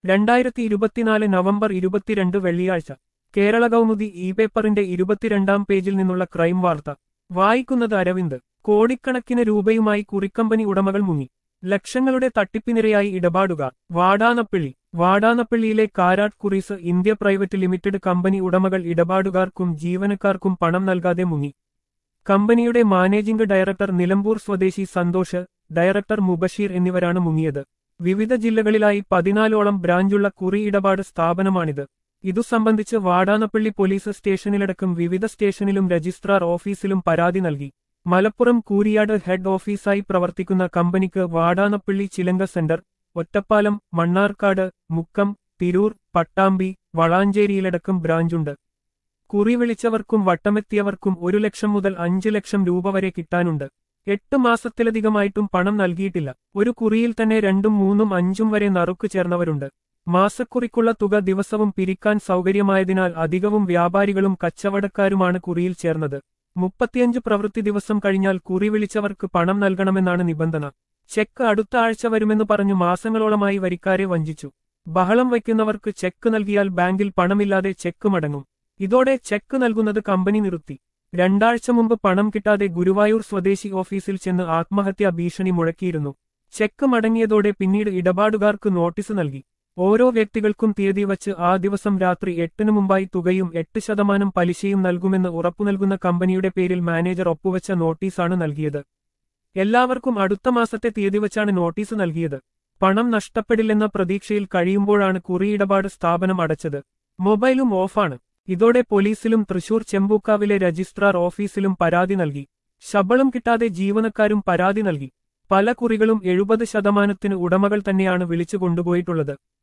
രണ്ടായിരത്തി ഇരുപത്തിനാല് നവംബർ ഇരുപത്തിരണ്ട് വെള്ളിയാഴ്ച കേരള കൗമുദി ഇ പേപ്പറിന്റെ ഇരുപത്തിരണ്ടാം പേജിൽ നിന്നുള്ള ക്രൈം വാർത്ത വായിക്കുന്നത് അരവിന്ദ് കോടിക്കണക്കിന് രൂപയുമായി കുറിക്കമ്പനി ഉടമകൾ മുങ്ങി ലക്ഷങ്ങളുടെ തട്ടിപ്പിനിരയായി ഇടപാടുകാർ വാടാനപ്പള്ളി വാടാനപ്പള്ളിയിലെ Karat Kurees India private limited company ഉടമകൾ ഇടപാടുകാർക്കും ജീവനക്കാർക്കും പണം നൽകാതെ മുങ്ങി കമ്പനിയുടെ മാനേജിംഗ് ഡയറക്ടർ നിലമ്പൂർ സ്വദേശി സന്തോഷ് ഡയറക്ടർ മുബഷീർ എന്നിവരാണ് മുങ്ങിയത് വിവിധ ജില്ലകളിലായി പതിനാലോളം ബ്രാഞ്ചുള്ള കുറി ഇടപാട് സ്ഥാപനമാണിത് ഇതു സംബന്ധിച്ച് വാടാനപ്പള്ളി പോലീസ് സ്റ്റേഷനിലടക്കം വിവിധ സ്റ്റേഷനിലും രജിസ്ട്രാർ ഓഫീസിലും പരാതി നൽകി മലപ്പുറം കൂരിയാട് ഹെഡ് ഓഫീസായി പ്രവർത്തിക്കുന്ന കമ്പനിക്ക് വാടാനപ്പള്ളി ചിലങ്ക സെന്റർ ഒറ്റപ്പാലം മണ്ണാർക്കാട് മുക്കം തിരൂർ പട്ടാമ്പി വളാഞ്ചേരിയിലടക്കം ബ്രാഞ്ചുണ്ട് കുറി വിളിച്ചവർക്കും വട്ടമെത്തിയവർക്കും ഒരു ലക്ഷം മുതൽ അഞ്ച് ലക്ഷം രൂപ വരെ കിട്ടാനുണ്ട് എട്ട് മാസത്തിലധികമായിട്ടും പണം നൽകിയിട്ടില്ല ഒരു കുറിയിൽ തന്നെ രണ്ടും മൂന്നും അഞ്ചും വരെ നറുക്കു ചേർന്നവരുണ്ട് മാസക്കുറിക്കുള്ള തുക ദിവസവും പിരിക്കാൻ സൗകര്യമായതിനാൽ അധികവും വ്യാപാരികളും കച്ചവടക്കാരുമാണ് കുറിയിൽ ചേർന്നത് മുപ്പത്തിയഞ്ച് പ്രവൃത്തി ദിവസം കഴിഞ്ഞാൽ കുറി വിളിച്ചവർക്ക് പണം നൽകണമെന്നാണ് നിബന്ധന ചെക്ക് അടുത്ത ആഴ്ച വരുമെന്ന് പറഞ്ഞു മാസങ്ങളോളമായി വരിക്കാരെ വഞ്ചിച്ചു ബഹളം വയ്ക്കുന്നവർക്ക് ചെക്ക് നൽകിയാൽ ബാങ്കിൽ പണമില്ലാതെ ചെക്ക് മടങ്ങും ഇതോടെ ചെക്ക് നൽകുന്നത് കമ്പനി നിർത്തി രണ്ടാഴ്ച മുമ്പ് പണം കിട്ടാതെ ഗുരുവായൂർ സ്വദേശി ഓഫീസിൽ ചെന്ന് ആത്മഹത്യാ ഭീഷണി മുഴക്കിയിരുന്നു ചെക്ക് മടങ്ങിയതോടെ പിന്നീട് ഇടപാടുകാർക്ക് നോട്ടീസ് നൽകി ഓരോ വ്യക്തികൾക്കും തീയതി വച്ച് ആ ദിവസം രാത്രി എട്ടിനു മുമ്പായി തുകയും എട്ട് ശതമാനം പലിശയും നൽകുമെന്ന് ഉറപ്പു നൽകുന്ന കമ്പനിയുടെ പേരിൽ മാനേജർ ഒപ്പുവച്ച നോട്ടീസാണ് നൽകിയത് എല്ലാവർക്കും അടുത്ത മാസത്തെ തീയതി വച്ചാണ് നോട്ടീസ് നൽകിയത് പണം നഷ്ടപ്പെടില്ലെന്ന പ്രതീക്ഷയിൽ കഴിയുമ്പോഴാണ് കുറിയിടപാട് സ്ഥാപനം അടച്ചത് മൊബൈലും ഓഫാണ് ഇതോടെ പോലീസിലും തൃശൂർ ചെമ്പൂക്കാവിലെ രജിസ്ട്രാർ ഓഫീസിലും പരാതി നൽകി ശമ്പളം കിട്ടാതെ ജീവനക്കാരും പരാതി നൽകി പല കുറികളും എഴുപത് ശതമാനത്തിന് ഉടമകൾ തന്നെയാണ് വിളിച്ചു കൊണ്ടുപോയിട്ടുള്ളത്